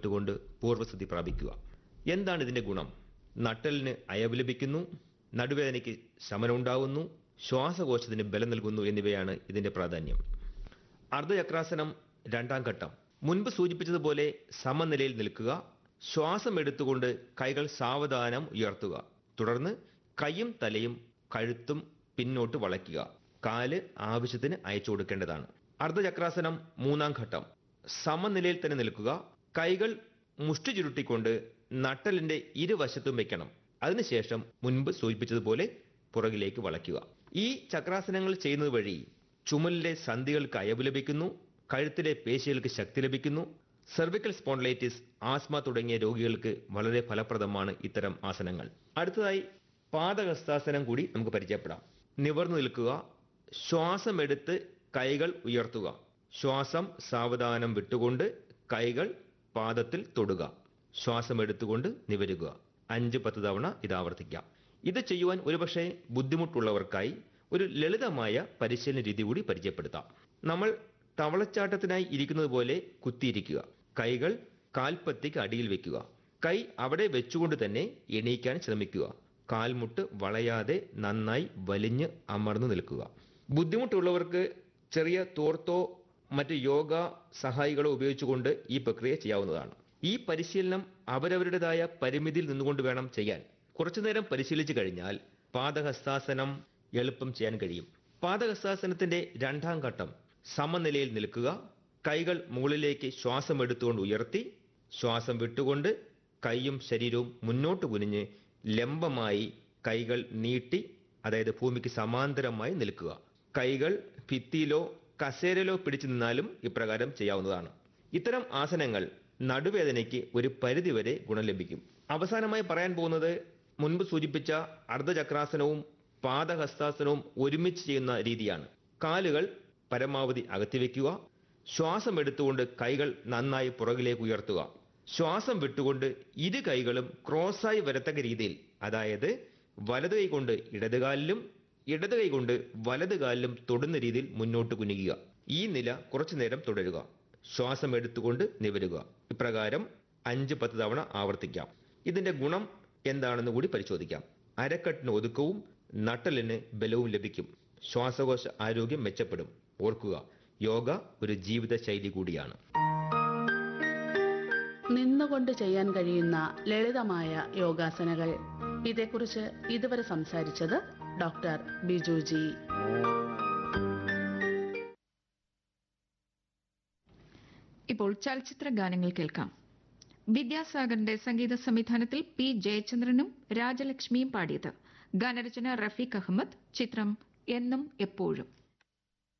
ഇട്ടുകൊണ്ട് പൂർവ്വസ്ഥിതി പ്രാപിക്കുക എന്താണ് ഇതിന്റെ ഗുണം നട്ടലിന് അയവ് ലഭിക്കുന്നു നടുവേദനയ്ക്ക് ശമനമുണ്ടാകുന്നു ശ്വാസകോശത്തിന് ബലം നൽകുന്നു എന്നിവയാണ് ഇതിന്റെ പ്രാധാന്യം അർദ്ധചക്രാസനം രണ്ടാം ഘട്ടം മുൻപ് സൂചിപ്പിച്ചതുപോലെ സമനിലയിൽ നിൽക്കുക ശ്വാസം എടുത്തുകൊണ്ട് കൈകൾ സാവധാനം ഉയർത്തുക തുടർന്ന് കൈയും തലയും കഴുത്തും പിന്നോട്ട് വളയ്ക്കുക കാല് ആവശ്യത്തിന് അയച്ചു കൊടുക്കേണ്ടതാണ് അർദ്ധചക്രാസനം മൂന്നാം ഘട്ടം സമനിലയിൽ തന്നെ നിൽക്കുക കൈകൾ മുഷ്ടി ചുരുട്ടിക്കൊണ്ട് നട്ടലിന്റെ ഇരുവശത്തും വെക്കണം അതിനുശേഷം മുൻപ് സൂചിപ്പിച്ചതുപോലെ പുറകിലേക്ക് വളയ്ക്കുക ഈ ചക്രാസനങ്ങൾ ചെയ്യുന്നത് വഴി ചുമലിലെ സന്ധികൾക്ക് അയവ് ലഭിക്കുന്നു കഴുത്തിലെ പേശികൾക്ക് ശക്തി ലഭിക്കുന്നു സെർവിക്കൽ സ്പോണ്ടിലൈറ്റിസ് ആസ്മ തുടങ്ങിയ രോഗികൾക്ക് വളരെ ഫലപ്രദമാണ് ഇത്തരം ആസനങ്ങൾ അടുത്തതായി പാദഹസ്താസനം കൂടി നമുക്ക് പരിചയപ്പെടാം നിവർന്നു നിൽക്കുക ശ്വാസം എടുത്ത് കൈകൾ ഉയർത്തുക ശ്വാസം സാവധാനം വിട്ടുകൊണ്ട് കൈകൾ പാദത്തിൽ തൊടുക ശ്വാസം എടുത്തുകൊണ്ട് നിവരുക അഞ്ച് പത്ത് തവണ ഇത് ആവർത്തിക്കാം ഇത് ചെയ്യുവാൻ ഒരുപക്ഷെ ബുദ്ധിമുട്ടുള്ളവർക്കായി ഒരു ലളിതമായ പരിശീലന രീതി കൂടി പരിചയപ്പെടുത്താം നമ്മൾ തവളച്ചാട്ടത്തിനായി ഇരിക്കുന്നത് പോലെ കുത്തിയിരിക്കുക കൈകൾ കാൽപ്പത്തിക്ക് അടിയിൽ വെക്കുക കൈ അവിടെ വെച്ചുകൊണ്ട് തന്നെ എണീക്കാൻ ശ്രമിക്കുക കാൽമുട്ട് വളയാതെ നന്നായി വലിഞ്ഞ് അമർന്നു നിൽക്കുക ബുദ്ധിമുട്ടുള്ളവർക്ക് ചെറിയ തോർത്തോ മറ്റ് യോഗ സഹായികളോ ഉപയോഗിച്ചുകൊണ്ട് ഈ പ്രക്രിയ ചെയ്യാവുന്നതാണ് ഈ പരിശീലനം അവരവരുടേതായ പരിമിതിയിൽ നിന്നുകൊണ്ട് വേണം ചെയ്യാൻ കുറച്ചുനേരം പരിശീലിച്ചു കഴിഞ്ഞാൽ പാദഹസ്താസനം എളുപ്പം ചെയ്യാൻ കഴിയും പാദഹസ്താസനത്തിന്റെ രണ്ടാം ഘട്ടം സമനിലയിൽ നിൽക്കുക കൈകൾ മുകളിലേക്ക് ശ്വാസം എടുത്തുകൊണ്ട് ഉയർത്തി ശ്വാസം വിട്ടുകൊണ്ട് കൈയും ശരീരവും മുന്നോട്ട് കുനിഞ്ഞ് ലംബമായി കൈകൾ നീട്ടി അതായത് ഭൂമിക്ക് സമാന്തരമായി നിൽക്കുക കൈകൾ ഭിത്തിയിലോ കസേരയിലോ പിടിച്ചു നിന്നാലും ഇപ്രകാരം ചെയ്യാവുന്നതാണ് ഇത്തരം ആസനങ്ങൾ നടുവേദനയ്ക്ക് ഒരു പരിധിവരെ ഗുണം ലഭിക്കും അവസാനമായി പറയാൻ പോകുന്നത് മുൻപ് സൂചിപ്പിച്ച അർദ്ധചക്രാസനവും പാദഹസ്താസനവും ഒരുമിച്ച് ചെയ്യുന്ന രീതിയാണ് കാലുകൾ പരമാവധി അകത്തി വെക്കുക ശ്വാസം എടുത്തുകൊണ്ട് കൈകൾ നന്നായി പുറകിലേക്ക് ഉയർത്തുക ശ്വാസം വിട്ടുകൊണ്ട് ഇരു കൈകളും ക്രോസായി വരത്തക്ക രീതിയിൽ അതായത് വലത് കൈ കൊണ്ട് ഇടതുകാലിലും ഇടത് കൈ കൊണ്ട് വലത് കാലിലും തൊടുന്ന രീതിയിൽ മുന്നോട്ട് കുനിക്കുക ഈ നില കുറച്ചു നേരം തുടരുക ശ്വാസം എടുത്തുകൊണ്ട് നിവരുക ഇപ്രകാരം അഞ്ച് പത്ത് തവണ ആവർത്തിക്കാം ഇതിന്റെ ഗുണം എന്താണെന്ന് കൂടി പരിശോധിക്കാം അരക്കെട്ടിന് ഒതുക്കവും നട്ടലിന് ബലവും ലഭിക്കും ശ്വാസകോശ ആരോഗ്യം മെച്ചപ്പെടും ഓർക്കുക യോഗ ഒരു ജീവിത ശൈലി കൂടിയാണ് നിന്നുകൊണ്ട് ചെയ്യാൻ കഴിയുന്ന ലളിതമായ യോഗാസനകൾ ഇതേക്കുറിച്ച് ഇതുവരെ സംസാരിച്ചത് ഡോക്ടർ ബിജുജി ഇപ്പോൾ ചലച്ചിത്ര ഗാനങ്ങൾ കേൾക്കാം വിദ്യാസാഗറിന്റെ സംഗീത സംവിധാനത്തിൽ പി ജയചന്ദ്രനും രാജലക്ഷ്മിയും പാടിയത് ഗാനരചന റഫീഖ് അഹമ്മദ് ചിത്രം എന്നും എപ്പോഴും